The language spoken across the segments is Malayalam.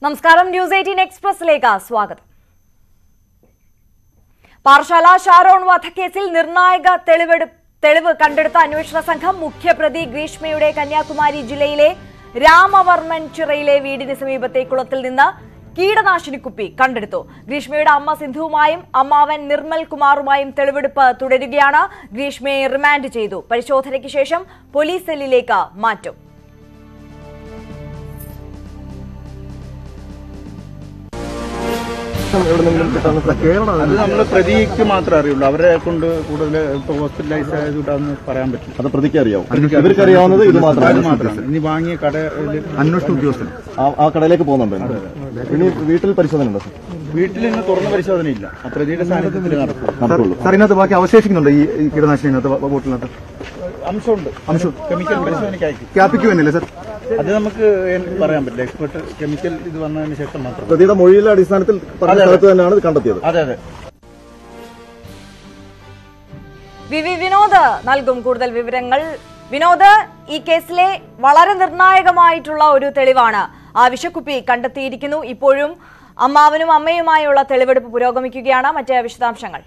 നമസ്കാരം ന്യൂസ് എയ്റ്റീൻ എക്സ്പ്രസിലേക്ക് സ്വാഗതം പാറശാല ഷാരോൺ വധക്കേസിൽ നിർണായക തെളിവെടു തെളിവ് കണ്ടെടുത്ത അന്വേഷണ സംഘം മുഖ്യപ്രതി ഗ്രീഷ്മയുടെ കന്യാകുമാരി ജില്ലയിലെ രാമവർമ്മൻ ചിറയിലെ വീടിന് സമീപത്തെ കുളത്തിൽ നിന്ന് കീടനാശിനി കുപ്പി കണ്ടെടുത്തു ഗ്രീഷ്മയുടെ അമ്മ സിന്ധുവുമായും അമ്മാവൻ നിർമ്മൽ കുമാറുമായും തെളിവെടുപ്പ് തുടരുകയാണ് ഗ്രീഷ്മയെ റിമാൻഡ് ചെയ്തു പരിശോധനയ്ക്ക് ശേഷം പോലീസ് സെല്ലിലേക്ക് മാറ്റും എവിടെന്നെങ്കിലും കിട്ടാൻ കേരളം അത് നമ്മൾ പ്രതിക്ക് മാത്രമേ അറിയുള്ളൂ അവരെ കൊണ്ട് കൂടുതൽ ഇപ്പൊ ഹോസ്പിറ്റലൈസ് ആയതുകൊണ്ട് അതൊന്നും പറയാൻ പറ്റില്ല അത് പ്രതിക്ക് അറിയാവും ഇവർക്ക് അറിയാവുന്നത് ഇത് അത് മാത്രമാണ് മാത്രമാണ് ഇനി വാങ്ങിയ കടയിൽ അന്വേഷണ ഉദ്യോഗസ്ഥൻ ആ- ആ കടയിലേക്ക് പോകുന്നുണ്ട് ഇനി വീട്ടിൽ പരിശോധന ഉണ്ടോ വീട്ടിൽ നിന്ന് തുറന്ന പരിശോധനയില്ല ആ പ്രതിയുടെ സാന്നിധ്യത്തിൽ നടക്കും നടക്കുള്ളൂ സാർ ഇതിനകത്ത് ബാക്കി അവശേഷിക്കുന്നുണ്ട് ഈ ഈ കീടനാശിനിനകത്ത് ബോട്ടിനകത്ത് അംശമുണ്ട് അംശം കെമിക്കൽ പരിശോധനയ്ക്ക് അയക്കും ക്യാപ്പിക്ക് തന്നെയല്ലേ സാർ അത് നമുക്ക് എനിക്ക് പറയാൻ പറ്റില്ല എക്സ്പെർട്ട് കെമിക്കൽ ഇത് വന്നതിന് ശേഷം മാത്രം പ്രതിയുടെ മൊഴിയിലെ അടിസ്ഥാനത്തിൽ പറഞ്ഞ അതെ, അതെ. സ്ഥലത്ത് തന്നെയാണ് ഇത് കണ്ടെത്തിയത് അതെ അതെ വി വി വിനോദ് നൽകും കൂടുതൽ വിവരങ്ങൾ വിനോദ് ഈ കേസിലെ വളരെ നിർണായകമായിട്ടുള്ള ഒരു തെളിവാണ് ആ വിഷക്കുപ്പി കണ്ടെത്തിയിരിക്കുന്നു ഇപ്പോഴും അമ്മാവനും അമ്മയുമായുള്ള തെളിവെടുപ്പ് പുരോഗമിക്കുകയാണ് മറ്റ് വിശദാംശങ്ങൾ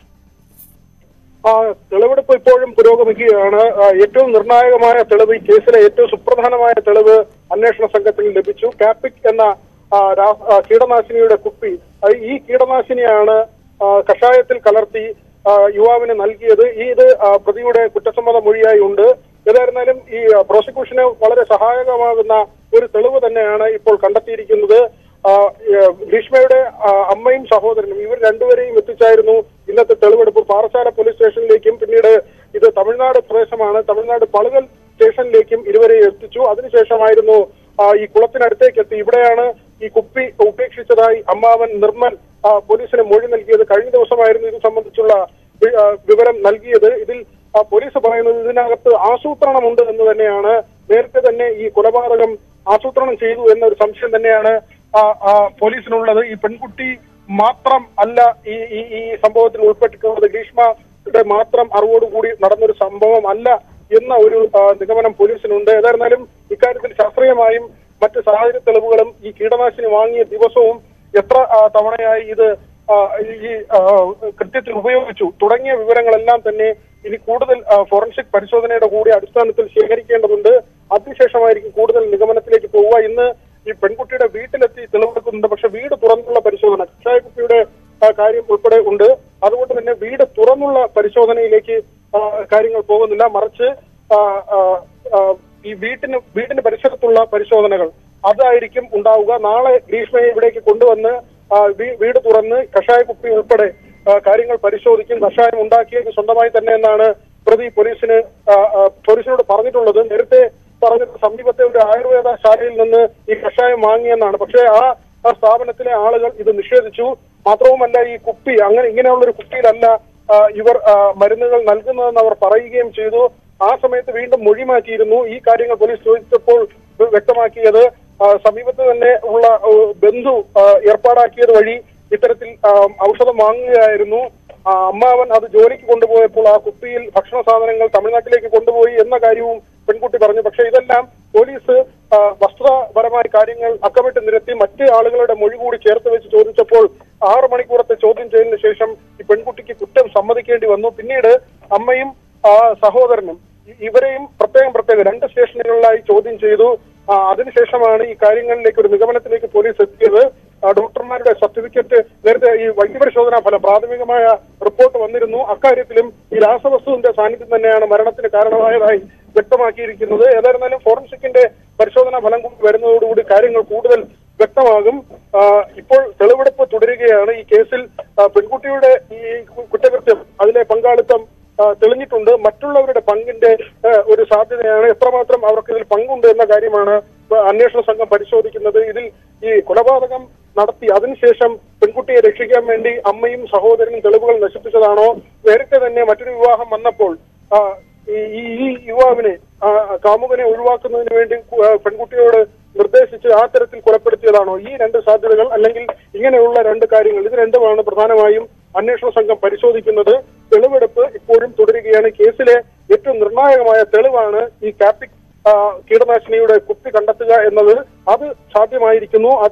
ആ, തെളിവെടുപ്പ് ഇപ്പോഴും പുരോഗമിക്കുകയാണ് ആ, ഏറ്റവും നിർണായകമായ തെളിവ് ഈ കേസിലെ ഏറ്റവും സുപ്രധാനമായ തെളിവ് അന്വേഷണ സംഘത്തിൽ ലഭിച്ചു കാപ്പിക് എന്ന ആ, രാ- ആ, കീടനാശിനിയുടെ കുപ്പി ആ, ഈ കീടനാശിനിയാണ് ആ, കഷായത്തിൽ കലർത്തി ആ, യുവാവിന് നൽകിയത് ഈ ഇത് ആ, പ്രതിയുടെ കുറ്റസമ്മത മൊഴിയായി ഉണ്ട് ഏതായിരുന്നാലും ഈ ആ, പ്രോസിക്യൂഷന് വളരെ സഹായകമാകുന്ന ഒരു തെളിവ് തന്നെയാണ് ഇപ്പോൾ കണ്ടെത്തിയിരിക്കുന്നത് ആ, ഏഹ്, ഭീഷ്മയുടെ ആ, അമ്മയും സഹോദരനും ഇവർ രണ്ടുപേരെയും എത്തിച്ചായിരുന്നു ഇന്നത്തെ തെളിവെടുപ്പ് പാറശാല പോലീസ് സ്റ്റേഷനിലേക്കും പിന്നീട് ഇത് തമിഴ്നാട് പ്രദേശമാണ് തമിഴ്നാട് പളുകൽ സ്റ്റേഷനിലേക്കും ഇരുവരെ എത്തിച്ചു അതിനുശേഷമായിരുന്നു ആ, ഈ കുളത്തിനടുത്തേക്ക് എത്തി ഇവിടെയാണ് ഈ കുപ്പി ഉപേക്ഷിച്ചതായി അമ്മാവൻ നിർമ്മൽ ആ, പോലീസിന് മൊഴി നൽകിയത് കഴിഞ്ഞ ദിവസമായിരുന്നു ഇത് സംബന്ധിച്ചുള്ള വി- ആ, വിവരം നൽകിയത് ഇതിൽ ആ, പോലീസ് പറയുന്നത് ഇതിനകത്ത് ആസൂത്രണമുണ്ട് എന്ന് തന്നെയാണ് നേരത്തെ തന്നെ ഈ കൊലപാതകം ആസൂത്രണം ചെയ്തു എന്നൊരു സംശയം തന്നെയാണ് ആ, ആ, പോലീസിനുള്ളത് ഈ പെൺകുട്ടി മാത്രം അല്ല ഈ ഈ ഈ സംഭവത്തിൽ ഉൾപ്പെട്ടിട്ടുള്ളത് ഗ്രീഷ്മയുടെ മാത്രം അറിവോടുകൂടി നടന്നൊരു സംഭവം അല്ല എന്ന ഒരു ആ, നിഗമനം പോലീസിനുണ്ട് ഏതായിരുന്നാലും ഇക്കാര്യത്തിൽ ശാസ്ത്രീയമായും മറ്റ് സാഹചര്യ തെളിവുകളും ഈ കീടനാശിനി വാങ്ങിയ ദിവസവും എത്ര ആ, തവണയായി ഇത് ആ, ഈ ആ, കൃത്യത്തിൽ ഉപയോഗിച്ചു തുടങ്ങിയ വിവരങ്ങളെല്ലാം തന്നെ ഇനി കൂടുതൽ ആ, ഫോറൻസിക് പരിശോധനയുടെ കൂടി അടിസ്ഥാനത്തിൽ ശേഖരിക്കേണ്ടതുണ്ട് അതിനുശേഷമായിരിക്കും കൂടുതൽ നിഗമനത്തിലേക്ക് പോവുക ഇന്ന് ഈ പെൺകുട്ടിയുടെ വീട്ടിലെത്തി തെളിവെടുക്കുന്നുണ്ട് പക്ഷെ വീട് തുറന്നുള്ള പരിശോധന കക്ഷായക്കുട്ടിയുടെ ആ, കാര്യം ഉൾപ്പെടെ ഉണ്ട് അതുകൊണ്ട് തന്നെ വീട് തുറന്നുള്ള പരിശോധനയിലേക്ക് ആ, കാര്യങ്ങൾ പോകുന്നില്ല മറിച്ച് ആ, ആ, ആ, ഈ വീട്ടിന് വീടിന് പരിസരത്തുള്ള പരിശോധനകൾ അതായിരിക്കും ഉണ്ടാവുക നാളെ ഗ്രീഷ്മയെ ഇവിടേക്ക് കൊണ്ടുവന്ന് ആ, വീ- വീട് തുറന്ന് കഷായ കുപ്പി ഉൾപ്പെടെ ആ, കാര്യങ്ങൾ പരിശോധിക്കും കഷായം ഉണ്ടാക്കിയത് സ്വന്തമായി തന്നെ എന്നാണ് പ്രതി പോലീസിന് ആ, ആ, പോലീസിനോട് പറഞ്ഞിട്ടുള്ളത് നേരത്തെ പറഞ്ഞത് സമീപത്തെ ഒരു ആയുർവേദ ശാലയിൽ നിന്ന് ഈ കഷായം വാങ്ങിയെന്നാണ് പക്ഷേ ആ ആ സ്ഥാപനത്തിലെ ആളുകൾ ഇത് നിഷേധിച്ചു മാത്രവുമല്ല ഈ കുപ്പി അങ്ങനെ ഇങ്ങനെയുള്ള ഒരു കുപ്പിയിലല്ല ആ, ഇവർ ആ, മരുന്നുകൾ നൽകുന്നതെന്ന് അവർ പറയുകയും ചെയ്തു ആ സമയത്ത് വീണ്ടും മൊഴി മാറ്റിയിരുന്നു ഈ കാര്യങ്ങൾ പോലീസ് ചോദിച്ചപ്പോൾ വ- വ്യക്തമാക്കിയത് ആ, സമീപത്ത് തന്നെ ഉള്ള ആ, ബന്ധു ആ, ഏർപ്പാടാക്കിയത് വഴി ഇത്തരത്തിൽ ആ, ഔഷധം വാങ്ങുകയായിരുന്നു ആ, അമ്മാവൻ അത് ജോലിക്ക് കൊണ്ടുപോയപ്പോൾ ആ കുപ്പിയിൽ ഭക്ഷണ സാധനങ്ങൾ തമിഴ്നാട്ടിലേക്ക് കൊണ്ടുപോയി എന്ന കാര്യവും പെൺകുട്ടി പറഞ്ഞു പക്ഷേ ഇതെല്ലാം പോലീസ് ആ, വസ്തുതാപരമായ കാര്യങ്ങൾ അക്കമിട്ട് നിരത്തി മറ്റ് ആളുകളുടെ മൊഴി കൂടി ചേർത്ത് വെച്ച് ചോദിച്ചപ്പോൾ ആറ് മണിക്കൂറത്തെ ചോദ്യം ചെയ്തതിനു ശേഷം ഈ പെൺകുട്ടിക്ക് കുറ്റം സമ്മതിക്കേണ്ടി വന്നു പിന്നീട് അമ്മയും ആ, സഹോദരനും ഇ- ഇവരെയും പ്രത്യേകം പ്രത്യേകം രണ്ട് സ്റ്റേഷനുകളിലായി ചോദ്യം ചെയ്തു ആ, അതിനുശേഷമാണ് ഈ കാര്യങ്ങളിലേക്ക് ഒരു നിഗമനത്തിലേക്ക് പോലീസ് എത്തിയത് ആ, ഡോക്ടർമാരുടെ സർട്ടിഫിക്കറ്റ് നേരത്തെ ഈ വൈദ്യപരിശോധനാ ഫലം പ്രാഥമികമായ റിപ്പോർട്ട് വന്നിരുന്നു അക്കാര്യത്തിലും ഈ രാസവസ്തുവിന്റെ സാന്നിധ്യം തന്നെയാണ് മരണത്തിന് കാരണമായതായി വ്യക്തമാക്കിയിരിക്കുന്നത് ഏതായിരുന്നാലും ഫോറൻസിക്കിന്റെ പരിശോധനാ ഫലം കൂടി വരുന്നതോടുകൂടി കാര്യങ്ങൾ കൂടുതൽ വ്യക്തമാകും ആ, ഇപ്പോൾ തെളിവെടുപ്പ് തുടരുകയാണ് ഈ കേസിൽ ആ, പെൺകുട്ടിയുടെ ഈ കു- കുറ്റകൃത്യം അതിലെ പങ്കാളിത്തം ആ, തെളിഞ്ഞിട്ടുണ്ട് മറ്റുള്ളവരുടെ പങ്കിന്റെ ആ, ഒരു സാധ്യതയാണ് എത്രമാത്രം അവർക്ക് ഇതിൽ പങ്കുണ്ട് എന്ന കാര്യമാണ് അന്വേഷണ സംഘം പരിശോധിക്കുന്നത് ഇതിൽ ഈ കൊലപാതകം നടത്തി അതിനുശേഷം പെൺകുട്ടിയെ രക്ഷിക്കാൻ വേണ്ടി അമ്മയും സഹോദരനും തെളിവുകൾ നശിപ്പിച്ചതാണോ നേരത്തെ തന്നെ മറ്റൊരു വിവാഹം വന്നപ്പോൾ ആ, ഈ ഈ- ഈ യുവാവിനെ ആ, കാമുകനെ ഒഴിവാക്കുന്നതിന് വേണ്ടി കു- ആ, പെൺകുട്ടിയോട് നിർദ്ദേശിച്ച് ആ തരത്തിൽ കൊലപ്പെടുത്തിയതാണോ ഈ രണ്ട് സാധ്യതകൾ അല്ലെങ്കിൽ ഇങ്ങനെയുള്ള രണ്ട് കാര്യങ്ങൾ ഇത് രണ്ടുമാണ് പ്രധാനമായും അന്വേഷണ സംഘം പരിശോധിക്കുന്നത് തെളിവെടുപ്പ് ഇപ്പോഴും തുടരുകയാണ് കേസിലെ ഏറ്റവും നിർണായകമായ തെളിവാണ് ഈ കാപ്പിക് ആ, കീടനാശിനിയുടെ കുപ്പി കണ്ടെത്തുക എന്നത് അത് സാധ്യമായിരിക്കുന്നു അത്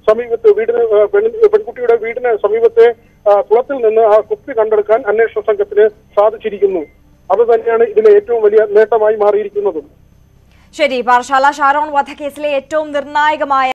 സമീപത്ത് വീടിന് ആ, പെൺ- പെൺകുട്ടിയുടെ വീടിന് സമീപത്തെ ആ, കുളത്തിൽ നിന്ന് ആ കുപ്പി കണ്ടെടുക്കാൻ അന്വേഷണ സംഘത്തിന് സാധിച്ചിരിക്കുന്നു അത് തന്നെയാണ് ഇതിലെ ഏറ്റവും വലിയ നേട്ടമായി മാറിയിരിക്കുന്നതും ശരി പാറശാല ഷാരോൺ വധക്കേസിലെ ഏറ്റവും നിർണായകമായ